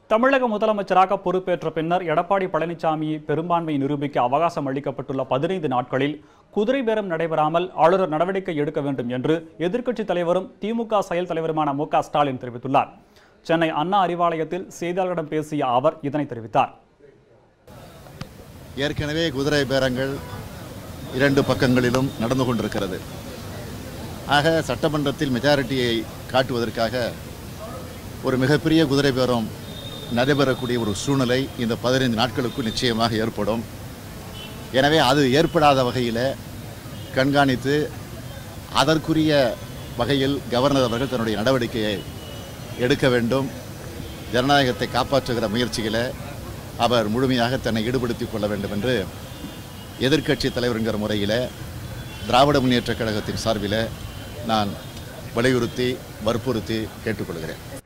தமிழக முதலமைச்சராக பொறுப்பேற்ற பின்னர் எடப்பாடி பழனிசாமி பெரும்பான்மையை நிரூபிக்க அவகாசம் அளிக்கப்பட்டுள்ள பதினைந்து நாட்களில் குதிரை பேரம் நடைபெறாமல் ஆளுநர் நடவடிக்கை எடுக்க வேண்டும் என்று எதிர்க்கட்சித் தலைவரும் திமுக செயல் தலைவருமான மு க ஸ்டாலின் தெரிவித்துள்ளார் சென்னை அண்ணா அறிவாலயத்தில் செய்தியாளர்களிடம் பேசிய அவர் இதனை தெரிவித்தார் ஏற்கனவே குதிரை பேரங்கள் இரண்டு பக்கங்களிலும் நடந்து கொண்டிருக்கிறது ஆக சட்டமன்றத்தில் மெஜாரிட்டியை காட்டுவதற்காக ஒரு மிகப்பெரிய குதிரை பேரம் நடைபெறக்கூடிய ஒரு சூழ்நிலை இந்த பதினைந்து நாட்களுக்குள் நிச்சயமாக ஏற்படும் எனவே அது ஏற்படாத வகையில் கண்காணித்து அதற்குரிய வகையில் கவர்னர் அவர்கள் தன்னுடைய நடவடிக்கையை எடுக்க வேண்டும் ஜனநாயகத்தை காப்பாற்றுகிற முயற்சிகளை அவர் முழுமையாக தன்னை ஈடுபடுத்திக் கொள்ள வேண்டும் என்று எதிர்க்கட்சி தலைவருங்கிற முறையில் திராவிட முன்னேற்றக் கழகத்தின் சார்பில் நான் வலியுறுத்தி வற்புறுத்தி கேட்டுக்கொள்கிறேன்